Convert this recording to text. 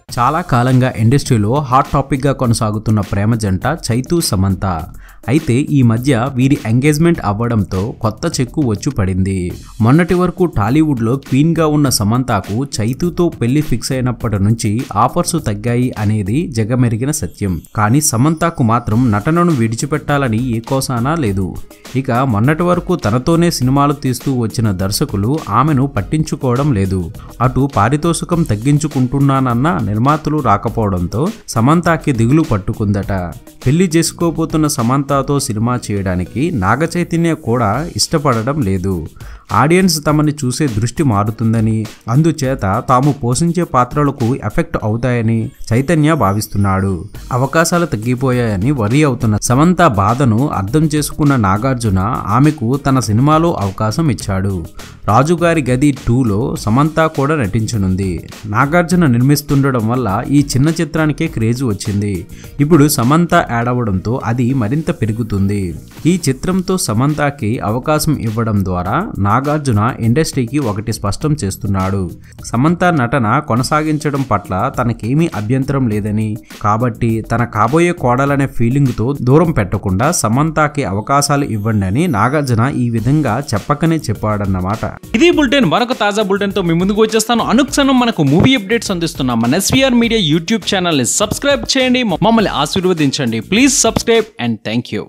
చాలా కాలంగా ఇండస్ట్రీలో హాట్ టాపిక్గా కొనసాగుతున్న ప్రేమ జంట చైతు సమంత అయితే ఈ మధ్య వీరి ఎంగేజ్మెంట్ అవ్వడంతో కొత్త చెక్కు వచ్చి పడింది మొన్నటి వరకు టాలీవుడ్లో క్వీన్గా ఉన్న సమంతకు చైతుతో పెళ్లి ఫిక్స్ అయినప్పటి నుంచి ఆఫర్స్ తగ్గాయి అనేది జగమెరిగిన సత్యం కానీ సమంతకు మాత్రం నటనను విడిచిపెట్టాలని ఏ కోసానా లేదు ఇక మొన్నటి వరకు తనతోనే సినిమాలు తీస్తూ వచ్చిన దర్శకులు ఆమెను పట్టించుకోవడం లేదు అటు పారితోషికం తగ్గించుకుంటున్నానన్న నిర్మాతలు రాకపోవడంతో సమంతకి దిగులు పట్టుకుందట పెళ్లి చేసుకోబోతున్న సమంతతో సినిమా చేయడానికి నాగ చైతన్య కూడా ఇష్టపడడం లేదు ఆడియన్స్ తమని చూసే దృష్టి మారుతుందని అందుచేత తాము పోషించే పాత్రలకు ఎఫెక్ట్ అవుతాయని చైతన్య భావిస్తున్నాడు అవకాశాలు తగ్గిపోయాయని వరి అవుతున్న సమంత బాధను అర్థం చేసుకున్న నాగార్జున ఆమెకు తన సినిమాలో అవకాశం ఇచ్చాడు రాజుగారి గది టూలో సమంత కూడా నటించనుంది నాగార్జున నిర్మిస్తుండడం వల్ల ఈ చిన్న చిత్రానికే క్రేజ్ వచ్చింది ఇప్పుడు సమంత యాడ్ అవ్వడంతో అది మరింత పెరుగుతుంది ఈ చిత్రంతో సమంతకి అవకాశం ఇవ్వడం ద్వారా నాగార్జున ఇండస్ట్రీకి ఒకటి స్పష్టం చేస్తున్నాడు సమంత నటన కొనసాగించడం పట్ల తనకేమీ అభ్యంతరం లేదని కాబట్టి తన కాబోయే కోడలనే ఫీలింగ్తో దూరం పెట్టకుండా సమంతకి అవకాశాలు ఇవ్వండి అని నాగార్జున ఈ విధంగా చెప్పకనే చెప్పాడన్నమాట ఇది బులెటిన్ మరొక తాజా బులెటిన్ తో మీ ముందుకు వచ్చేస్తాను అనుక్షణం మనకు మూవీ అప్డేట్స్ అందిస్తున్న మన ఎస్వీఆర్ మీడియా యూట్యూబ్ ఛానల్ ని సబ్స్క్రైబ్ చేయండి మమ్మల్ని ఆశీర్వదించండి please subscribe and thank you